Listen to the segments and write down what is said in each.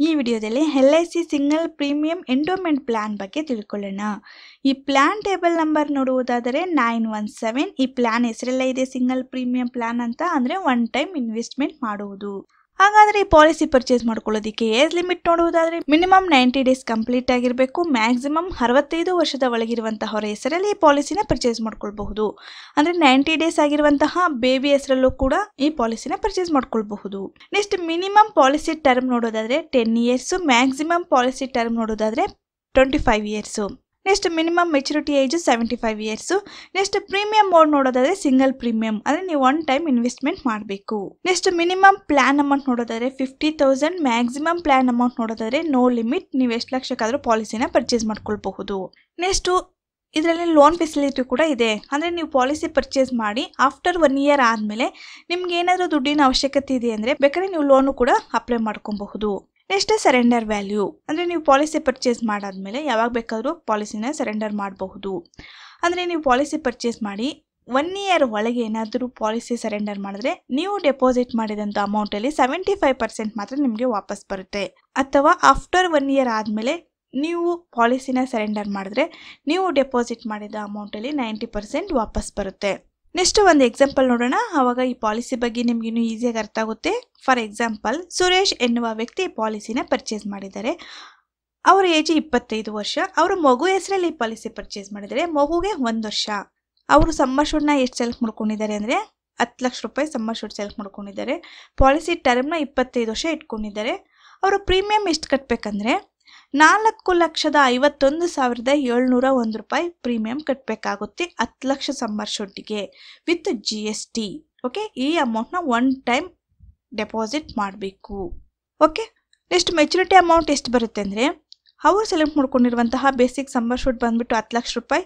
ಈ ವಿಡಿಯೋದಲ್ಲಿ L I C single premium endowment plan ಬಗ್ಗೆ ತಿಳ್ಕೊಳ್ಳೋಣ ಈ ಪ್ಲಾನ್ ಟೇಬಲ್ ನಂಬರ್ ನೋಡುವುದಾದರೆ ನೈನ್ ಒನ್ ಸೆವೆನ್ ಈ ಪ್ಲಾನ್ ಹೆಸರೆಲ್ಲ ಇದೆ ಸಿಂಗಲ್ ಪ್ರೀಮಿಯಂ ಪ್ಲಾನ್ ಅಂತ ಅಂದರೆ ಒನ್ ಟೈಮ್ ಇನ್ವೆಸ್ಟ್ಮೆಂಟ್ ಮಾಡುವುದು ಹಾಗಾದರೆ ಈ ಪಾಲಿಸಿ ಪರ್ಚೇಸ್ ಮಾಡ್ಕೊಳ್ಳೋದಕ್ಕೆ ಏಜ್ ಲಿಮಿಟ್ ನೋಡುವುದಾದರೆ ಮಿನಿಮಮ್ ನೈಂಟಿ ಡೇಸ್ ಕಂಪ್ಲೀಟ್ ಆಗಿರಬೇಕು ಮ್ಯಾಕ್ಸಿಮಮ್ ಅರವತ್ತೈದು ವರ್ಷದ ಒಳಗಿರುವಂತಹವರ ಹೆಸರಲ್ಲಿ ಈ ಪಾಲಿಸಿನ ಪರ್ಚೇಸ್ ಮಾಡ್ಕೊಳ್ಬಹುದು ಅಂದರೆ ನೈಂಟಿ ಡೇಸ್ ಆಗಿರುವಂತಹ ಬೇಬಿ ಹೆಸರಲ್ಲೂ ಕೂಡ ಈ ಪಾಲಿಸಿನ ಪರ್ಚೇಸ್ ಮಾಡ್ಕೊಳ್ಬಹುದು ನೆಕ್ಸ್ಟ್ ಮಿನಿಮಮ್ ಪಾಲಿಸಿ ಟರ್ಮ್ ನೋಡೋದಾದ್ರೆ ten years maximum policy term ನೋಡೋದಾದ್ರೆ twenty five years next minimum maturity age seventy five years next premium mode ನೋಡೋದಾದ್ರೆ ಸಿಂಗಲ್ ಪ್ರೀಮಿಯಂ ಅಂದರೆ ನೀವು ಒನ್ ಟೈಮ್ ಇನ್ವೆಸ್ಟ್ಮೆಂಟ್ ಮಾಡಬೇಕು ನೆಕ್ಸ್ಟ್ ಮಿನಿಮಮ್ ಪ್ಲಾನ್ ಅಮೌಂಟ್ ನೋಡೋದಾದ್ರೆ fifty thousand maximum plan amount ನೋಡೋದಾದ್ರೆ no limit ನೀವು ಎಷ್ಟು ಲಕ್ಷಕ್ಕಾದರೂ ಪಾಲಿಸಿನ ಪರ್ಚೇಸ್ ಮಾಡ್ಕೊಳ್ಬಹುದು ನೆಕ್ಸ್ಟು ಇದರಲ್ಲಿ ಲೋನ್ ಫೆಸಿಲಿಟಿ ಕೂಡ ಇದೆ ಅಂದರೆ ನೀವು ಪಾಲಿಸಿ ಪರ್ಚೇಸ್ ಮಾಡಿ ಆಫ್ಟರ್ ಒನ್ ಇಯರ್ ಆದಮೇಲೆ ನಿಮ್ಗೆ ಏನಾದರೂ ದುಡ್ಡಿನ ಅವಶ್ಯಕತೆ ಇದೆ ಅಂದರೆ ಬೇಕಾದ್ರೆ ನೀವು ಲೋನು ಕೂಡ ಅಪ್ಲೈ ಮಾಡ್ಕೊಬಹುದು ನೆಕ್ಸ್ಟ್ ಸರೆಂಡರ್ ವ್ಯಾಲ್ಯೂ ಅಂದರೆ ನೀವು ಪಾಲಿಸಿ ಪರ್ಚೇಸ್ ಮಾಡಾದ್ಮೇಲೆ ಯಾವಾಗ ಬೇಕಾದರೂ ಪಾಲಿಸಿನ ಸರೆಂಡರ್ ಮಾಡಬಹುದು ಅಂದರೆ ನೀವು ಪಾಲಿಸಿ ಪರ್ಚೇಸ್ ಮಾಡಿ ಒನ್ ಇಯರ್ ಒಳಗೆ ಏನಾದರೂ ಪಾಲಿಸಿ ಸರೆಂಡರ್ ಮಾಡಿದ್ರೆ ನೀವು ಡೆಪಾಸಿಟ್ ಮಾಡಿದಂಥ ಅಮೌಂಟಲ್ಲಿ ಸೆವೆಂಟಿ ಫೈವ್ ಪರ್ಸೆಂಟ್ ಮಾತ್ರ ನಿಮಗೆ ವಾಪಸ್ ಬರುತ್ತೆ ಅಥವಾ ಆಫ್ಟರ್ ಒನ್ ಇಯರ್ ಆದಮೇಲೆ ನೀವು ಪಾಲಿಸಿನ ಸರೆಂಡರ್ ಮಾಡಿದ್ರೆ ನೀವು ಡೆಪಾಸಿಟ್ ಮಾಡಿದ ಅಮೌಂಟಲ್ಲಿ ನೈಂಟಿ ಪರ್ಸೆಂಟ್ ವಾಪಸ್ ಬರುತ್ತೆ ನೆಕ್ಸ್ಟ್ ಒಂದು ಎಕ್ಸಾಂಪಲ್ ನೋಡೋಣ ಆವಾಗ ಈ ಪಾಲಿಸಿ ಬಗ್ಗೆ ನಿಮ್ಗೆ ಇನ್ನೂ ಈಸಿಯಾಗಿ ಅರ್ಥ ಆಗುತ್ತೆ ಫಾರ್ ಎಕ್ಸಾಂಪಲ್ ಸುರೇಶ್ ಎನ್ನುವ ವ್ಯಕ್ತಿ ಈ ಪಾಲಿಸಿನ ಪರ್ಚೇಸ್ ಮಾಡಿದ್ದಾರೆ ಅವರ ಏಜ್ ಇಪ್ಪತ್ತೈದು ವರ್ಷ ಅವರ ಮಗು ಹೆಸರಲ್ಲಿ ಈ ಪಾಲಿಸಿ ಪರ್ಚೇಸ್ ಮಾಡಿದ್ದಾರೆ ಮಗುಗೆ ಒಂದು ವರ್ಷ ಅವರು ಸಮ್ಮರ್ ಶೂಡ್ನ ಎಷ್ಟು ಸೆಲೆಕ್ಟ್ ಮಾಡ್ಕೊಂಡಿದ್ದಾರೆ ಅಂದರೆ ಹತ್ತು ಲಕ್ಷ ರೂಪಾಯಿ ಸಮ್ಮರ್ ಶೂಡ್ ಸೆಲೆಕ್ಟ್ ಮಾಡ್ಕೊಂಡಿದ್ದಾರೆ ಪಾಲಿಸಿ ಟರ್ಮ್ನ ಇಪ್ಪತ್ತೈದು ವರ್ಷ ಇಟ್ಕೊಂಡಿದ್ದಾರೆ ಅವರು ಪ್ರೀಮಿಯಂ ಎಷ್ಟು ಕಟ್ಟಬೇಕಂದ್ರೆ ನಾಲ್ಕು ಲಕ್ಷದ ಐವತ್ತೊಂದು ಸಾವಿರದ ಏಳ್ನೂರ ಒಂದು ರೂಪಾಯಿ ಪ್ರೀಮಿಯಂ ಕಟ್ಟಬೇಕಾಗುತ್ತೆ ಹತ್ತು ಲಕ್ಷ ಸಮ್ಮರ್ ಶೂಟಿಗೆ with G S T okay ಈ ಅಮೌಂಟ್ನ ಒನ್ ಟೈಮ್ ಡೆಪಾಸಿಟ್ ಮಾಡಬೇಕು ಓಕೆ ನೆಕ್ಸ್ಟ್ ಮೆಚುರಿಟಿ ಅಮೌಂಟ್ ಎಷ್ಟು ಬರುತ್ತೆ ಅಂದರೆ ಅವರು ಸೆಲೆಕ್ಟ್ ಮಾಡ್ಕೊಂಡಿರುವಂತಹ ಬೇಸಿಕ್ ಸಮ್ಮರ್ ಶೂಟ್ ಬಂದ್ಬಿಟ್ಟು ಹತ್ತು ಲಕ್ಷ ರೂಪಾಯಿ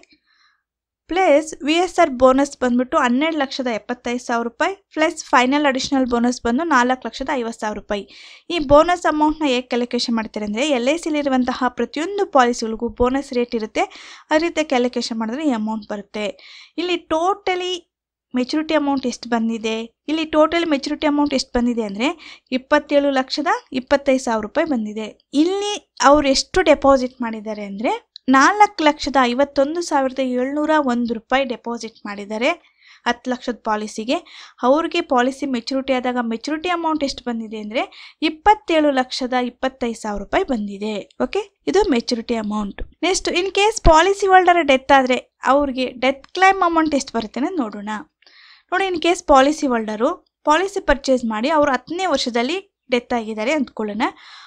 plus V S R bonus ಬಂದ್ಬಿಟ್ಟು ಹನ್ನೆರಡು ಲಕ್ಷದ ಎಪ್ಪತ್ತೈದು ಸಾವಿರ ರೂಪಾಯಿ ಪ್ಲಸ್ ಫೈನಲ್ ಅಡಿಷನಲ್ ಬೋನಸ್ ಬಂದು ನಾಲ್ಕು ಲಕ್ಷದ ಐವತ್ತು ಸಾವಿರ ರೂಪಾಯಿ ಈ ಬೋನಸ್ ಅಮೌಂಟ್ನ ಹೇಗೆ ಕ್ಯಾಲ್ಕುಲೇಷನ್ ಮಾಡ್ತಾರೆ ಅಂದರೆ ಎಲ್ ಐ ಸಿಲಿರುವಂತಹ ಪ್ರತಿಯೊಂದು ಪಾಲಿಸಿಗಳಿಗೂ ಬೋನಸ್ ರೇಟ್ ಇರುತ್ತೆ ಆ ರೀತಿ ಕ್ಯಾಲ್ಕುಲೇಷನ್ ಮಾಡಿದ್ರೆ ಈ ಅಮೌಂಟ್ ಬರುತ್ತೆ ಇಲ್ಲಿ ಟೋಟಲಿ ಮೆಚುರಿಟಿ ಅಮೌಂಟ್ ಎಷ್ಟು ಬಂದಿದೆ ಇಲ್ಲಿ ಟೋಟಲ್ ಮೆಚುರಿಟಿ ಅಮೌಂಟ್ ಎಷ್ಟು ಬಂದಿದೆ ಅಂದರೆ ಇಪ್ಪತ್ತೇಳು ಲಕ್ಷದ ಇಪ್ಪತ್ತೈದು ಸಾವಿರ ರೂಪಾಯಿ ಬಂದಿದೆ ಇಲ್ಲಿ ಅವ್ರು ಎಷ್ಟು ಡೆಪಾಸಿಟ್ ಮಾಡಿದ್ದಾರೆ ಅಂದರೆ ನಾಲ್ಕು ಲಕ್ಷದ ಐವತ್ತೊಂದು ಸಾವಿರದ ಏಳ್ನೂರ ಒಂದು ರೂಪಾಯಿ ಡೆಪಾಸಿಟ್ ಮಾಡಿದ್ದಾರೆ ಹತ್ತು ಲಕ್ಷದ ಪಾಲಿಸಿಗೆ ಅವ್ರಿಗೆ ಪಾಲಿಸಿ ಮೆಚುರಿಟಿ ಆದಾಗ ಮೆಚುರಿಟಿ ಅಮೌಂಟ್ ಎಷ್ಟು ಬಂದಿದೆ ಅಂದರೆ ಇಪ್ಪತ್ತೇಳು ಲಕ್ಷದ ಇಪ್ಪತ್ತೈದು ಸಾವಿರ ರೂಪಾಯಿ ಬಂದಿದೆ ಓಕೆ ಇದು maturity amount next in case policy holder death ಆದರೆ ಅವ್ರಿಗೆ ಡೆತ್ ಕ್ಲೈಮ್ ಅಮೌಂಟ್ ಎಷ್ಟು ಬರುತ್ತೆ ಅನ್ನೋದು ನೋಡೋಣ ನೋಡಿ in case policy holder policy purchase ಮಾಡಿ ಅವರು ಹತ್ತನೇ ವರ್ಷದಲ್ಲಿ ಡೆತ್ ಆಗಿದ್ದಾರೆ ಅಂದ್ಕೊಳ್ಳೋಣ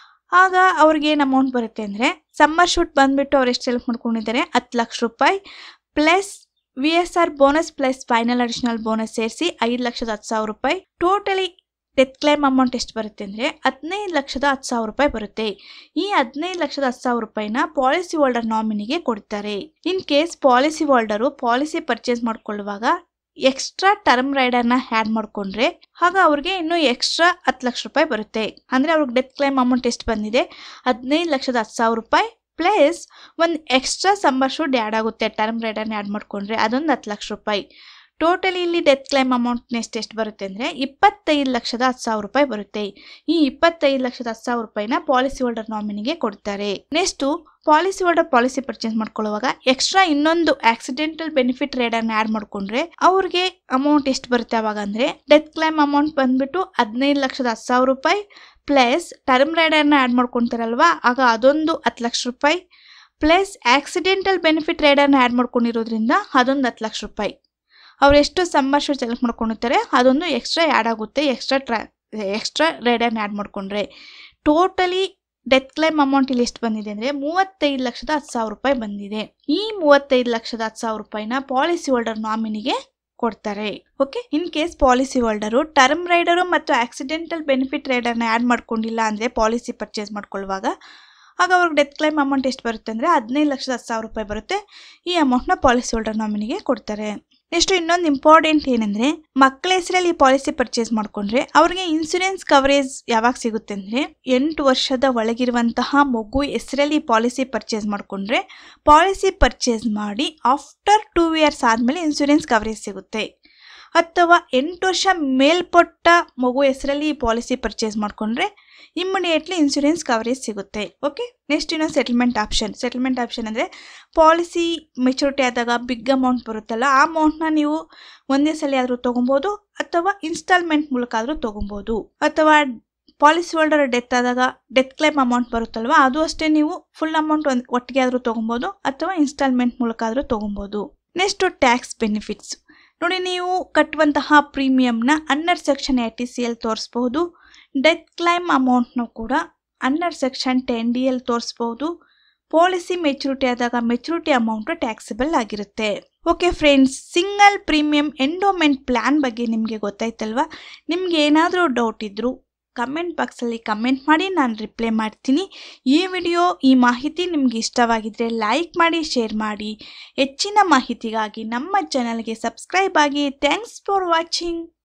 ಆಗ ಅವ್ರಿಗೆ ಏನು ಅಮೌಂಟ್ ಬರುತ್ತೆ ಅಂದರೆ ಸಮ್ಮರ್ ಶೂಟ್ ಬಂದುಬಿಟ್ಟು ಅವ್ರು ಎಷ್ಟು ಸೆಲೆಕ್ಟ್ ಮಾಡ್ಕೊಂಡಿದ್ದಾರೆ ಹತ್ತು ಲಕ್ಷ ರೂಪಾಯಿ plus V S R bonus plus final additional bonus ಸೇರಿಸಿ ಐದು ಲಕ್ಷದ ಹತ್ತು ಸಾವಿರ ರೂಪಾಯಿ ಟೋಟಲಿ ಡೆತ್ ಕ್ಲೈಮ್ ಅಮೌಂಟ್ ಎಷ್ಟು ಬರುತ್ತೆ ಅಂದರೆ ಹದಿನೈದು ಲಕ್ಷದ ಹತ್ತು ಸಾವಿರ ರೂಪಾಯಿ ಬರುತ್ತೆ ಈ ಹದಿನೈದು ಲಕ್ಷದ ಹತ್ತು ಸಾವಿರ ರೂಪಾಯಿನ ಪಾಲಿಸಿ ಹೋಲ್ಡರ್ ನಾಮಿನಿಗೆ ಕೊಡ್ತಾರೆ in case policy holder policy purchase ಮಾಡ್ಕೊಳ್ಳುವಾಗ ಎಕ್ಸ್ಟ್ರಾ ಟರ್ಮ್ ರೈಡರ್ನ ಆ್ಯಡ್ ಮಾಡಿಕೊಂಡ್ರೆ ಆಗ ಅವ್ರಿಗೆ ಇನ್ನೂ ಎಕ್ಸ್ಟ್ರಾ ಹತ್ತು ಲಕ್ಷ ರೂಪಾಯಿ ಬರುತ್ತೆ ಅಂದರೆ ಅವ್ರಿಗೆ ಡೆತ್ ಕ್ಲೈಮ್ ಅಮೌಂಟ್ ಎಷ್ಟು ಬಂದಿದೆ ಹದಿನೈದು ಲಕ್ಷದ ಹತ್ತು ಸಾವಿರ ರೂಪಾಯಿ ಪ್ಲಸ್ ಒಂದು ಎಕ್ಸ್ಟ್ರಾ ಸಮ್ಮರ್ ಶೂಡ್ ಆ್ಯಡ್ ಆಗುತ್ತೆ ಟರ್ಮ್ ರೈಡರ್ನ ಆ್ಯಡ್ ಮಾಡಿಕೊಂಡ್ರೆ ಅದೊಂದು ಹತ್ತು ಲಕ್ಷ ರೂಪಾಯಿ ಟೋಟಲಿ ಇಲ್ಲಿ ಡೆತ್ ಕ್ಲೈಮ್ ಅಮೌಂಟ್ ನೆಕ್ಸ್ಟ್ ಎಷ್ಟು ಬರುತ್ತೆ ಅಂದರೆ ಇಪ್ಪತ್ತೈದು ಲಕ್ಷದ ಹತ್ತು ಸಾವಿರ ರೂಪಾಯಿ ಬರುತ್ತೆ ಈ ಇಪ್ಪತ್ತೈದು ಲಕ್ಷದ ಹತ್ತು ಸಾವಿರ ರೂಪಾಯಿನ ಪಾಲಿಸಿ ಹೋಲ್ಡರ್ ನಾಮಿನಿಗೆ ಕೊಡ್ತಾರೆ next policy holder policy purchase ಮಾಡ್ಕೊಳ್ಳುವಾಗ ಎಕ್ಸ್ಟ್ರಾ ಇನ್ನೊಂದು ಆಕ್ಸಿಡೆಂಟಲ್ ಬೆನಿಫಿಟ್ ರೇಡನ್ನು ಆ್ಯಡ್ ಮಾಡಿಕೊಂಡ್ರೆ ಅವ್ರಿಗೆ ಅಮೌಂಟ್ ಎಷ್ಟು ಬರುತ್ತೆ ಅವಾಗ ಅಂದರೆ ಡೆತ್ ಕ್ಲೈಮ್ ಅಮೌಂಟ್ ಬಂದ್ಬಿಟ್ಟು ಹದಿನೈದು ಲಕ್ಷದ ಹತ್ತು ಸಾವಿರ ರೂಪಾಯಿ ಪ್ಲಸ್ ಟರ್ಮ್ ರೈಡರ್ನ ಆ್ಯಡ್ ಮಾಡ್ಕೊತಾರಲ್ವಾ ಆಗ ಅದೊಂದು ಹತ್ತು ಲಕ್ಷ ರೂಪಾಯಿ ಪ್ಲಸ್ ಆಕ್ಸಿಡೆಂಟಲ್ ಬೆನಿಫಿಟ್ ರೈಡರ್ನ ಆ್ಯಡ್ ಮಾಡ್ಕೊಂಡಿರೋದ್ರಿಂದ ಅದೊಂದು ಹತ್ತು ಲಕ್ಷ ರೂಪಾಯಿ ಅವ್ರು ಎಷ್ಟು ಸಮ್ಮರ್ ಶೂಟ್ ಸೆಲೆಕ್ಟ್ ಮಾಡ್ಕೊಂಡಿರ್ತಾರೆ ಅದೊಂದು ಎಕ್ಸ್ಟ್ರಾ ಆ್ಯಡ್ ಆಗುತ್ತೆ ಎಕ್ಸ್ಟ್ರಾ ಟ್ರಾ ಎಕ್ಸ್ಟ್ರಾ ರೈಡರ್ನ ಆ್ಯಡ್ ಮಾಡಿಕೊಂಡ್ರೆ ಟೋಟಲಿ ಡೆತ್ ಕ್ಲೈಮ್ ಅಮೌಂಟ್ ಇಲ್ಲಿ ಎಷ್ಟು ಬಂದಿದೆ ಅಂದರೆ ಮೂವತ್ತೈದು ಲಕ್ಷದ ಹತ್ತು ಸಾವಿರ ರೂಪಾಯಿ ಬಂದಿದೆ ಈ ಮೂವತ್ತೈದು ಲಕ್ಷದ ಹತ್ತು ಸಾವಿರ ರೂಪಾಯಿನ ಪಾಲಿಸಿ ಹೋಲ್ಡರ್ ನಾಮಿನಿಗೆ ಕೊಡ್ತಾರೆ okay in case policy holder term rider ಮತ್ತು ಆಕ್ಸಿಡೆಂಟಲ್ ಬೆನಿಫಿಟ್ ರೈಡರ್ನ ಆ್ಯಡ್ ಮಾಡ್ಕೊಂಡಿಲ್ಲ ಅಂದರೆ ಪಾಲಿಸಿ ಪರ್ಚೇಸ್ ಮಾಡ್ಕೊಳ್ಳುವಾಗ ಆಗ ಅವ್ರಿಗೆ ಡೆತ್ ಕ್ಲೈಮ್ ಅಮೌಂಟ್ ಎಷ್ಟು ಬರುತ್ತೆ ಅಂದರೆ ಹದಿನೈದು ಲಕ್ಷದ ಹತ್ತು ಸಾವಿರ ರೂಪಾಯಿ ಬರುತ್ತೆ ಈ ಅಮೌಂಟ್ನ ಪಾಲಿಸಿ ಹೋಲ್ಡರ್ ನಾಮಿನಿಗೆ ಕೊಡ್ತಾರೆ ನೆಕ್ಸ್ಟ್ ಇನ್ನೊಂದು ಇಂಪಾರ್ಟೆಂಟ್ ಏನಂದರೆ ಮಕ್ಕಳ ಹೆಸರಲ್ಲಿ ಈ ಪಾಲಿಸಿ ಪರ್ಚೇಸ್ ಮಾಡಿಕೊಂಡ್ರೆ ಅವ್ರಿಗೆ ಇನ್ಸೂರೆನ್ಸ್ ಕವರೇಜ್ ಯಾವಾಗ ಸಿಗುತ್ತೆ ಅಂದರೆ ಎಂಟು ವರ್ಷದ ಒಳಗಿರುವಂತಹ ಮಗು ಹೆಸರಲ್ಲಿ ಪಾಲಿಸಿ ಪರ್ಚೇಸ್ ಮಾಡಿಕೊಂಡ್ರೆ ಪಾಲಿಸಿ ಪರ್ಚೇಸ್ ಮಾಡಿ ಆಫ್ಟರ್ ಟೂ ಇಯರ್ಸ್ ಆದಮೇಲೆ ಇನ್ಸೂರೆನ್ಸ್ ಕವರೇಜ್ ಸಿಗುತ್ತೆ ಅಥವಾ ಎಂಟು ವರ್ಷ ಮೇಲ್ಪಟ್ಟ ಮಗು ಹೆಸರಲ್ಲಿ ಈ ಪಾಲಿಸಿ ಪರ್ಚೇಸ್ ಮಾಡಿಕೊಂಡ್ರೆ ಇಮ್ಮಿಡಿಯೇಟ್ಲಿ ಇನ್ಶೂರೆನ್ಸ್ ಕವರೇಜ್ ಸಿಗುತ್ತೆ ಓಕೆ ನೆಕ್ಸ್ಟ್ ಇನ್ನು ಸೆಟಲ್ಮೆಂಟ್ ಆಪ್ಷನ್ ಸೆಟಲ್ಮೆಂಟ್ ಆಪ್ಷನ್ ಅಂದರೆ ಪಾಲಿಸಿ ಮೆಚುರಿಟಿ ಆದಾಗ ಬಿಗ್ ಅಮೌಂಟ್ ಬರುತ್ತಲ್ಲ ಆ ಅಮೌಂಟ್ನ ನೀವು ಒಂದೇ ಸಲ ಆದರೂ ತೊಗೊಬೋದು ಅಥವಾ ಇನ್ಸ್ಟಾಲ್ಮೆಂಟ್ ಮೂಲಕ ಆದರೂ ತೊಗೊಬೋದು ಅಥವಾ ಪಾಲಿಸಿ ಹೋಲ್ಡರ್ ಡೆತ್ ಆದಾಗ ಡೆತ್ ಕ್ಲೈಮ್ ಅಮೌಂಟ್ ಬರುತ್ತಲ್ವ ಅದು ಅಷ್ಟೇ ನೀವು ಫುಲ್ ಅಮೌಂಟ್ ಒಂದು ಒಟ್ಟಿಗೆ ಆದರೂ ತೊಗೊಬೋದು ಅಥವಾ ಇನ್ಸ್ಟಾಲ್ಮೆಂಟ್ ಮೂಲಕ ಆದರೂ ತೊಗೊಬೋದು ನೆಕ್ಸ್ಟು ಟ್ಯಾಕ್ಸ್ ಬೆನಿಫಿಟ್ಸ್ ನೋಡಿ ನೀವು ಕಟ್ಟುವಂತಹ ಪ್ರೀಮಿಯಂನ ಹನ್ನೆರಡು ಸೆಕ್ಷನ್ ಎ ಟಿ ಸಿ ಎಲ್ ತೋರಿಸ್ಬಹುದು ಡೆತ್ ಕ್ಲೈಮ್ ಅಮೌಂಟ್ನು ಕೂಡ ಹನ್ನೆರಡು ಸೆಕ್ಷನ್ ಟೆನ್ ಡಿ ಎಲ್ ತೋರಿಸ್ಬಹುದು ಪಾಲಿಸಿ ಮೆಚುರಿಟಿ ಆದಾಗ ಮೆಚುರಿಟಿ ಅಮೌಂಟು ಟ್ಯಾಕ್ಸಿಬಲ್ ಆಗಿರುತ್ತೆ okay friends single premium endowment plan ಬಗ್ಗೆ ನಿಮಗೆ ಗೊತ್ತಾಯ್ತಲ್ವಾ ನಿಮ್ಗೆ ಏನಾದರೂ ಡೌಟ್ ಇದ್ದರೂ ಕಮೆಂಟ್ ಬಾಕ್ಸಲ್ಲಿ ಕಮೆಂಟ್ ಮಾಡಿ ನಾನು ರಿಪ್ಲೈ ಮಾಡ್ತೀನಿ ಈ ವಿಡಿಯೋ ಈ ಮಾಹಿತಿ ನಿಮಗೆ ಇಷ್ಟವಾಗಿದ್ದರೆ ಲೈಕ್ ಮಾಡಿ ಶೇರ್ ಮಾಡಿ ಹೆಚ್ಚಿನ ಮಾಹಿತಿಗಾಗಿ ನಮ್ಮ ಚಾನಲ್ಗೆ ಸಬ್ಸ್ಕ್ರೈಬ್ ಆಗಿ ಥ್ಯಾಂಕ್ಸ್ ಫಾರ್ ವಾಚಿಂಗ್